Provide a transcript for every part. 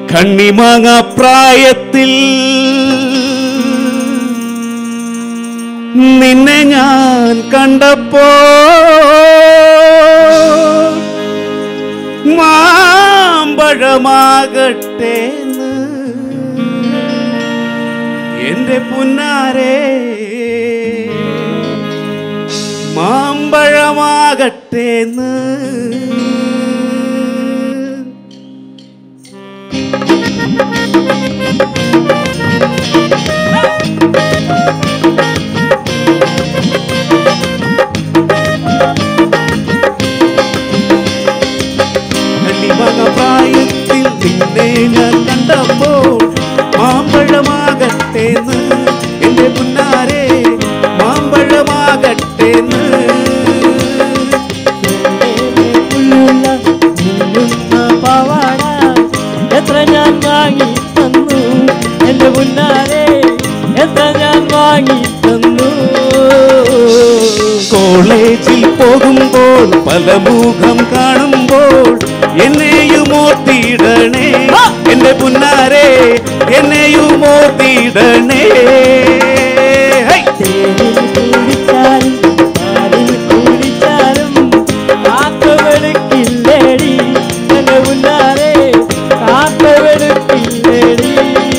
കണ്ണിമാങ്ങ പ്രായത്തിൽ നിന്നെ ഞാൻ കണ്ടപ്പോ മാമ്പഴമാകട്ടെ എന്റെ പുന്നാരെ മാമ്പഴമാകട്ടേന്ന് കണ്ണിമക പ്രായത്തിൽ നിന്നെ ഞാൻ കണ്ടപ്പോൾ മാമ്പഴമാകട്ടേന്ന് എന്റെ പുന്നാരെ മാമ്പഴമാകട്ടേന്ന് ഉള്ളുള്ള മിന്നുന്ന പാവാട എത്ര ഞാൻ വാങ്ങി തന്നു എന്റെ മുന്നാരെ എത്ര ഞാൻ വാങ്ങി തന്നു കോളേജിൽ പോകുമ്പോൾ പല മുഖം കാണുമ്പോൾ എന്നെയും ഓർത്തിടണേ എന്റെ പുന്നാരെ എന്നെയും ഓർത്തിടണേ ഹൈ! തേനിൽ കുടിച്ചാലും പാലിൽ കുടിച്ചാലും കാക്കവെടുക്കില്ലേടി എന്റെ മുന്നാരെ കാക്കവെടുക്കില്ലേടി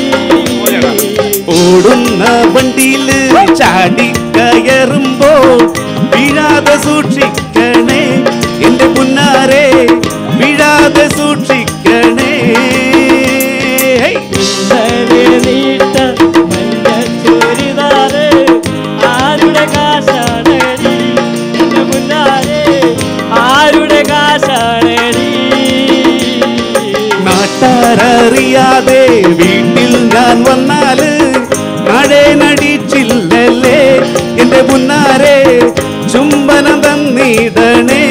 ഓടുന്ന വണ്ടിയില് ചാടി കയറുമ്പോൾ വീഴാതെ സൂക്ഷിക്കണേ എന്റെ പുന്നാരെ വീഴാതെ സൂക്ഷിക്കണേ ഹൈ! ഇന്നലെ നീട്ട മഞ്ഞ ചുരിദാറ് ആരുടെ കാശാണടി എന്റെ മുന്നാരെ ആരുടെ കാശാണടി നാട്ടാരറിയാതെ വീട്ടിൽ ഞാൻ വന്നാല് നടേ നടിച്ചില്ലല്ലേ എന്റെ മുന്നാരെ ചുംബനം തന്നിടണേ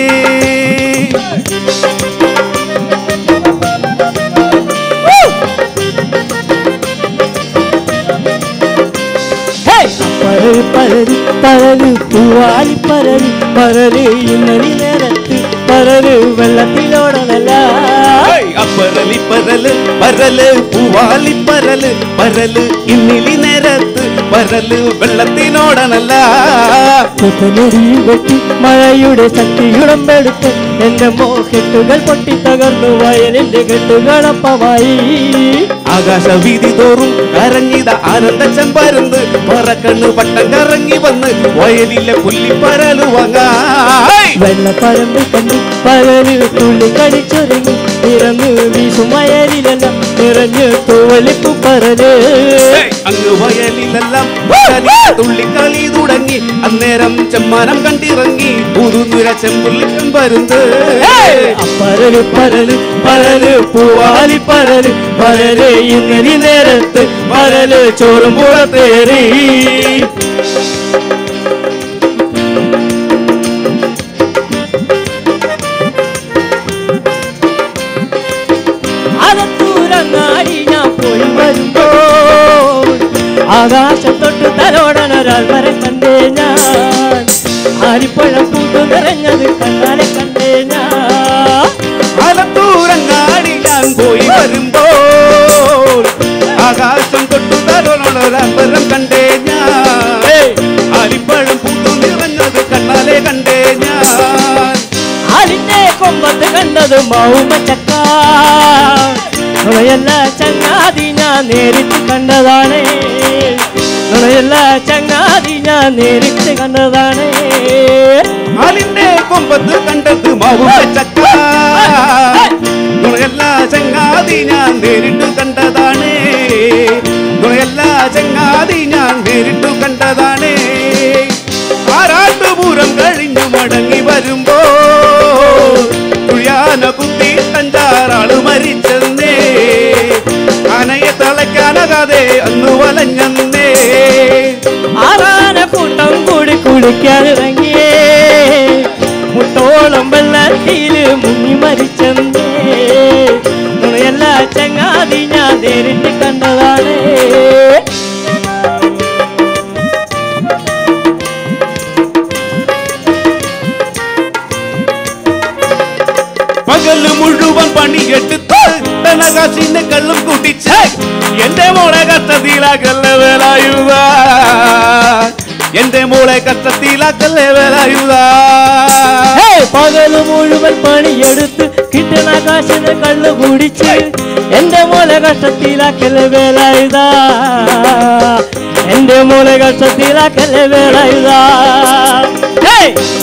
പരല് പരല് പരല് പൂവാലി പരല് പരല് ഇന്നലെ നേരത്ത് പരല് വെള്ളത്തിലോടനല്ല ഹേയ്! അപ്പരലി പരല് പരല് പൂവാലി പരല് പരല് ഇന്നിലി നേരത്ത് പരല് വെള്ളത്തിനോടനല്ല മുത്തനെറിയും വെട്ടി മഴയുടെ ശക്തിയുടമ്പെടുത്ത് എന്റെ മോഹെട്ടുകൾ പൊട്ടി തകർന്നു വയലിന്റെ കെട്ടുകളപ്പമായി ആകാശവീതി തോറും കരഞ്ഞിത ആനന്ദ ചെമ്പരുന്ന് പറക്കണ്ണ് പട്ടം കറങ്ങി വന്ന് വയലിലെ പുല്ലിപ്പരല് വാങ്ങായ് വെള്ളപ്പരമ്പ് കണ്ടു പകല് തുള്ളി കടിച്ചൊരുങ്ങി നിറഞ്ഞു വീശും വയലിലെല്ലാം നിറഞ്ഞു തൂവലിപ്പു പരല് അങ്ങ് വയലിലെല്ലാം കളി, തുള്ളിക്കളി തുടങ്ങി അന്നേരം ചെമ്മാനം കണ്ടിറങ്ങി പുതുനുര ചെമ്പുള്ളിക്കൻ പരുന്ന് പരല് പരല് പരല് പൂവാലി പരല് പരല് ഇന്നലെ നേരത്ത് പരല് ചോറും പുറത്തേറി അകത്തൂരങ്ങാടി ഞാൻ പോയി വരുമ്പോൾ ആകാശം തൊട്ട് തലോടനൊരാൾ വരെ കണ്ടേ ഞാൻ ആരിപ്പഴം കൂട്ടു നിറഞ്ഞത് കണ്ണാലെ കണ്ടേ ഞാൻ ആലത്തൂരങ്ങാടി ഞാൻ പോയി വരുമ്പോൾ ആകാശം തൊട്ടു തരോണൊരമ്പരം കണ്ടേ ഞാൻ ആലിപ്പഴം പൂത്തു നിറഞ്ഞത് കണ്ണാലെ കണ്ടേ ഞാൻ അതിന്റെ കൊമ്പത്ത് കണ്ടത് മൗമ ചക്ക നുണയല്ല ചങ്ങാതി ഞാൻ നേരിട്ട് കണ്ടതാണ് നുണയല്ല ചങ്ങാതി ഞാൻ നേരിട്ട് കണ്ടതാണ് ആലിന്റെ കൊമ്പത്ത് കണ്ടത് മാവുക ചക്ക നുണയല്ല ചങ്ങാതി ഞാൻ നേരിട്ടു കണ്ടതാണ് നുണയല്ല ചങ്ങാതി ഞാൻ നേരിട്ടു കണ്ടതാണ് ആറാട്ടുപൂരം കഴിഞ്ഞു മടങ്ങി വരുമ്പോ തുഴാന കുത്തി തഞ്ചാറാള് മരിച്ചെന്നേ ആനയെ തളയ്ക്കാനകാതെ അന്ന് വലഞ്ഞെന്നേ ആറാന കൂട്ടം കൂടി കുളിക്കാനിറങ്ങിയേ മുട്ടോളം വെള്ളത്തില് മുങ്ങി മരിച്ചെന്നേ നുണയല്ല ചങ്ങാതി ഞാൻ നേരിട്ട് കണ്ടതാണ് പകല് മുഴുവൻ പണിയെടുത്ത് ധനകാശിന്റെ കള്ളും കുടിച്ച് എന്റെ മോളെ കഷ്ടത്തിലാക്കല്ലേ വേലായുധ എന്റെ മോളെ കഷ്ടത്തിലാക്കല്ലേ വേലായുധ ഹേ, പകല് മുഴുവൻ പണിയെടുത്ത് കിട്ടണ കാശിന് കള്ളു കുടിച്ച് എന്റെ മോലെ കഷ്ടത്തിലാക്കല് വേലായുധ എന്റെ മോലെ കഷ്ടത്തിലാക്കല് വേലായുധ ഹേ!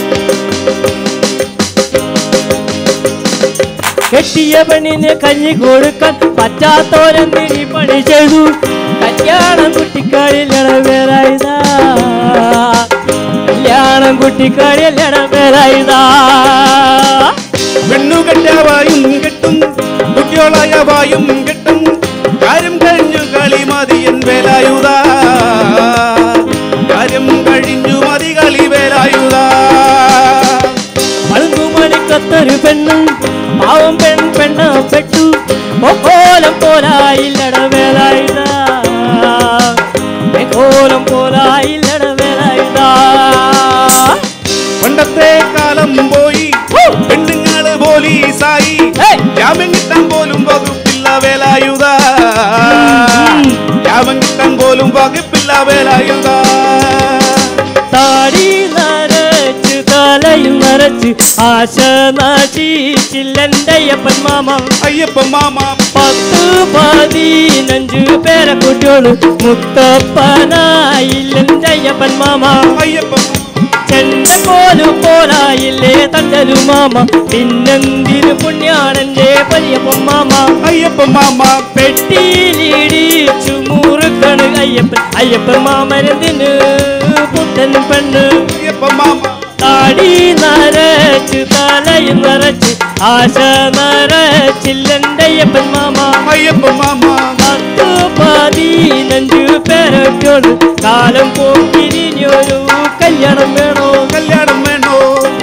കെട്ടിയ പെണ്ണിന് കഞ്ഞി കൊടുക്കാൻ പറ്റാത്തോരെന്തിനി പണി ചെയ്തു കല്യാണം കുട്ടിക്കാടില്ലണ വേലായുധ കല്യാണം കുട്ടിക്കാടില്ലണ വേലായുധ പെണ്ണു കെട്ടാവായും കെട്ടും കുട്ടിയോളായ വായും കെട്ടും കാര്യം കഴിഞ്ഞു കളി മതിയൻ വേലായുധ കാര്യം കഴിഞ്ഞു മതി കളി വേലായുധ മണിക്കത്തൊരു പെണ്ണും പാവം പെൺ പെണ്ണ പെട്ടു കോലം പോലായില്ലട വേലായുധ കോലം പോലായില്ലട വേലായുധ പണ്ടത്തെ കാലം പോയി പെണ്ണുങ്ങള് പോലീസായി ഏയ്! ജാമ്യം കിട്ടാൻ പോലും വകുപ്പില്ല വേലായുധ ജാമ്യം കിട്ടാൻ പോലും വകുപ്പില്ല വേലായുധ താടി നരച്ച് തലയിൽ നരച്ച് ആശ നശിച്ചില്ലെന്റെ അയ്യപ്പൻ മാമ അയ്യപ്പ മാമ പത്ത് പതിനഞ്ച് പേരെ കുട്ടിയോള് മുത്തപ്പനായില്ലെന്റെ അയ്യപ്പൻ മാമ അയ്യപ്പ ചെണ്ട പോലും പോലായില്ലേ തണ്ടലു മാമ പിന്നെന്തിനു പുണ്യാണെന്റെ പയ്യപ്പൻ മാമ അയ്യപ്പ മാമ പെട്ടിയിലിടിച്ചു മുറുക്കണ് അയ്യപ്പൻ അയ്യപ്പൻ മാമനെന്തിന് പുത്തൻ പെണ്ണ് അയ്യപ്പ മാമ താടി നരച്ച് തലയും നരച്ച് ആശ നരച്ചില്ലെന്റെ അയ്യപ്പൻ മാമ അയ്യപ്പ മാമ പത്ത് പതിനഞ്ച് പേരൊക്കെയാണ് കാലം പോക്കിരിഞ്ഞൊരു കല്യാണം വേണോ കല്യാണം വേണോ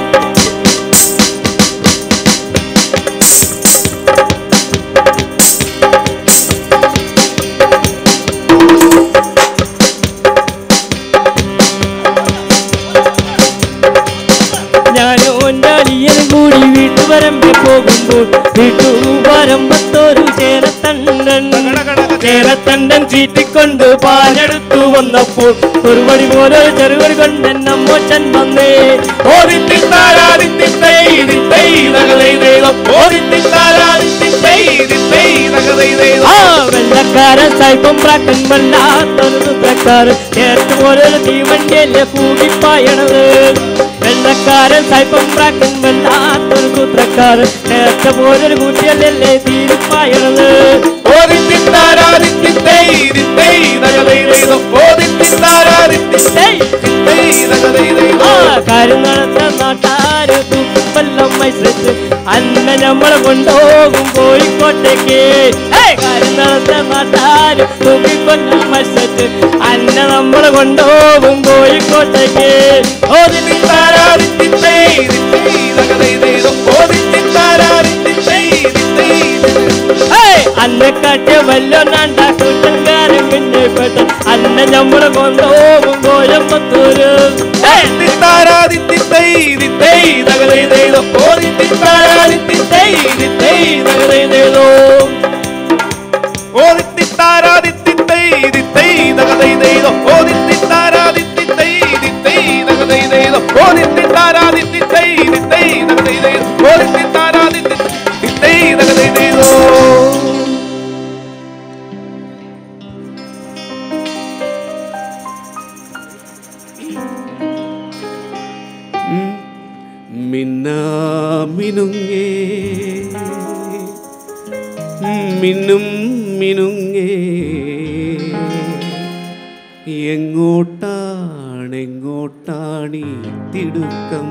ഞാനും എൻ്റെ അളിയനും കൂടി വീട്ടുവരമ്പെ പോകുമ്പോൾ വീട്ടുവരമ്പത്തൊരു ചേരത്തണ്ടൻ ചേരത്തണ്ടൻ ചീറ്റിക്കൊണ്ട് പാലെടുത്തു വന്നപ്പോൾ ഒരു വടി പോലെ ചെറുവടി കൊണ്ട് എന്നമ്മോച്ചൻ വന്നേ ആ വെള്ളക്കാരൻ സൈപ്പം പ്രാക്കൻ വല്ലാത്തൊരു സൂത്രക്കാരൻ ചേർത്ത് പോലൊരു തീവണ്ടിയല്ലേ കൂടിപ്പായണത് വെള്ളക്കാരൻ സൈപ്പം പ്രാക്കൻ വല്ലാത്തൊരു സൂത്രക്കാരൻ ചേർത്ത പോലൊരു കൂട്ടിയല്ലേ തീരുപ്പായണത് ആ കാര്യം നടത്ത നാട്ടാര് തുപ്പല്ലം മത്സരിച്ച് അന്ന നമ്മളെ കൊണ്ടുപോകും കോഴിക്കോട്ടേക്ക് ഏയ്! കാര്യം നടത്ത നാട്ടാര് തുപ്പിക്കൊല്ലം മത്സരിച്ച് അന്ന നമ്മളെ കൊണ്ടുപോകും കോഴിക്കോട്ടേക്ക് ഓതിനി ഏയ്! അന്നെ കാട്ടിയ വല്ലോനാണ്ട കൂട്ടങ്കാരൻ പിന്നെ പെട്ട അന്ന നമ്മളെ കൊണ്ടുപോകും കോയമ്പത്തൂര് ഏയ്! മിന്നാമിനുങ്ങേ മിന്നും മിനുങ്ങേ എങ്ങോട്ടാണെങ്ങോട്ടാണീ തിടുക്കം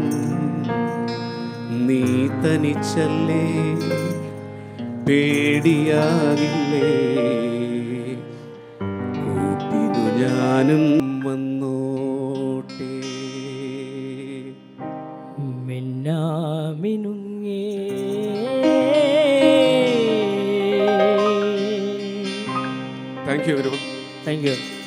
നീ തനിച്ചല്ലേ പേടിയാകില്ലേ കൂട്ടിനു ഞാനും വന്നോട്ടേ മിന്നാമിനുങ്ങേ thank you very much thank U